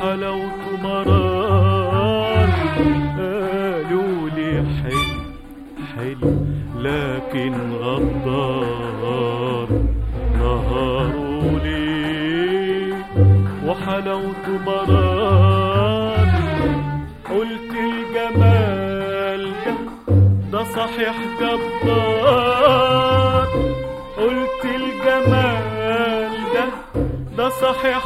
وحلاوته مرار قالوا لي حلو حلو لكن غدار نهاروا لي وحلاوته مرار قلت الجمال ده ده صحيح جبار قلت الجمال ده ده صحيح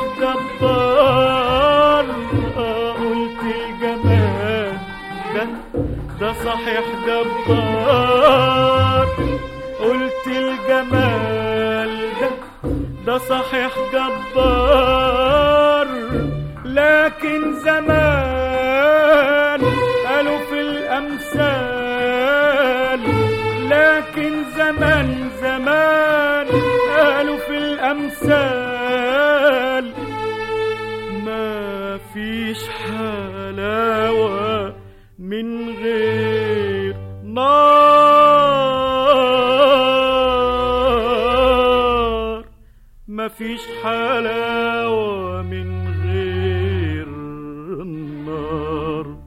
جبار آه قلت الجمال ده ده صحيح جبار قلت الجمال ده ده صحيح جبار لكن زمان قالوا في الأمثال لكن زمان زمان قالوا في الأمثال ما فيش حلاوة من غير نار ما فيش حلاوة من غير نار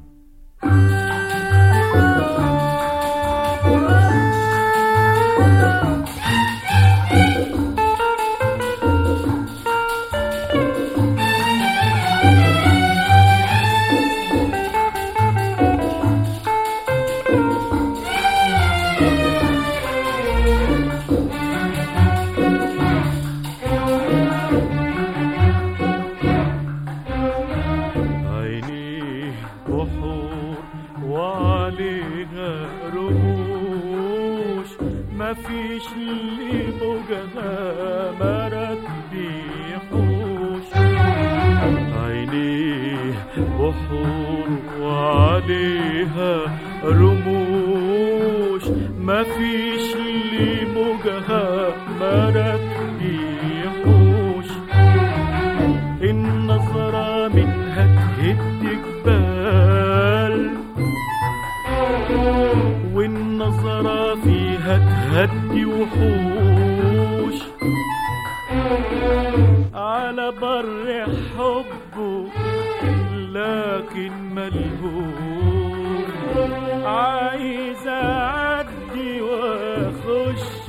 عينيه بحور وعليها رموش ما فيش اللي موجها مرك بيحوش عينيه بحور وعليها رموش ما فيش اللي موجها مرك بيحوش النظرة منها تهد جبال والنظرة فيها تهدي وحوش على بر حبه لكن ملهوف عايز اعدي واخش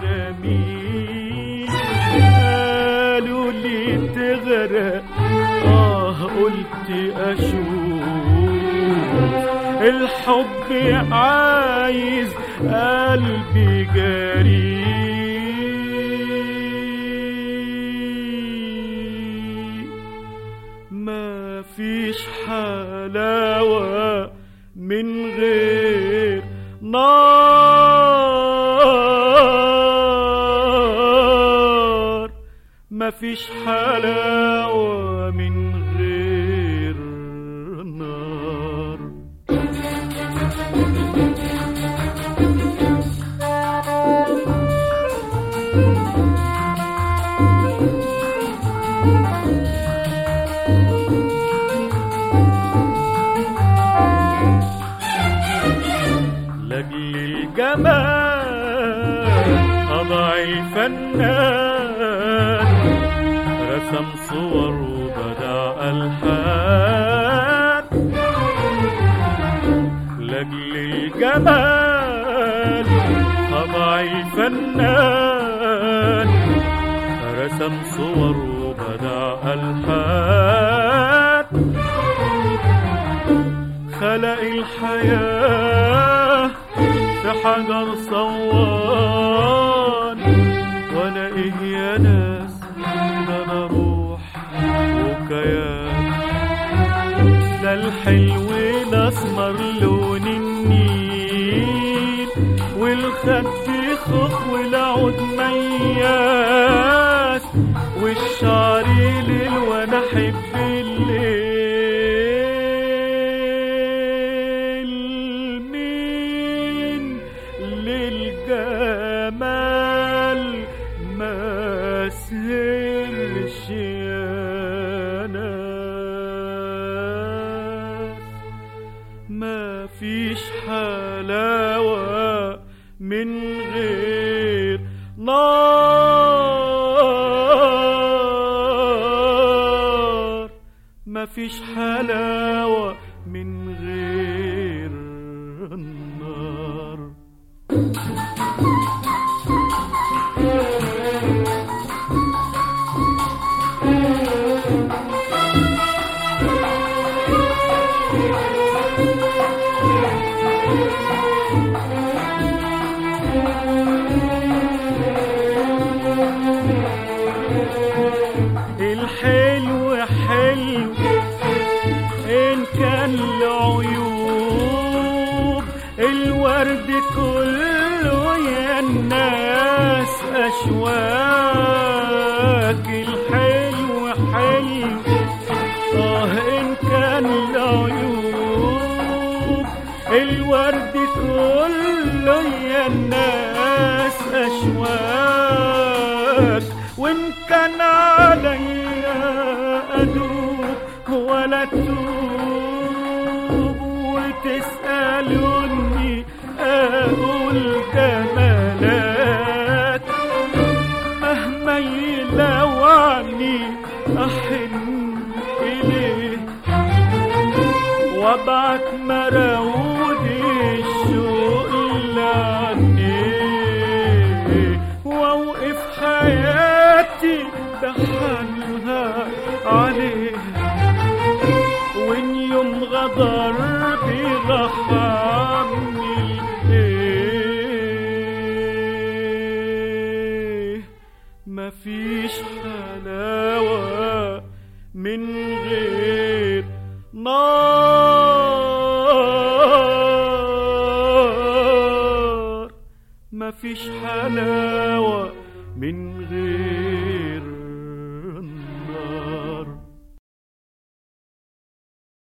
غميل قالوا لي تغرق اه قلت اشوف الحب عايز قلبي جريء ما فيش حلاوة من غير نار ما فيش حلاوة من غير نار لأجل الجمال أضع الفنان رسم صور وبدع ألحان لأجل الجمال أضع الفنان رسم صور وبدع ألحان خلق الحياة في حجر صوان وانا ايه يا ناس ده انا روح وكيان ده الحلو الاسمر لون النيل والخد خخ والعود مياس والشعر ليل وانا احب الليل مين للجمال ما سهرش يا ناس ما فيش حلاوة من غير نار ما مفيش حلاوة من غير النار الحلو حلو إن كان له عيوب الورد كله يا الناس أشواك الحلو حلو آه إن كان له عيوب الورد كله يا الناس أشواك وإن كان عليا أدوب ولا تتوب وتسألوني أقول جمالك مهما يلوعني أحن إليه وابعت مراود الشوق لعنيه واوقف حياتي بحالها عليه وان يوم غدر بيرحمني ايه مفيش حلاوة من غير نار مفيش حلاوة من غير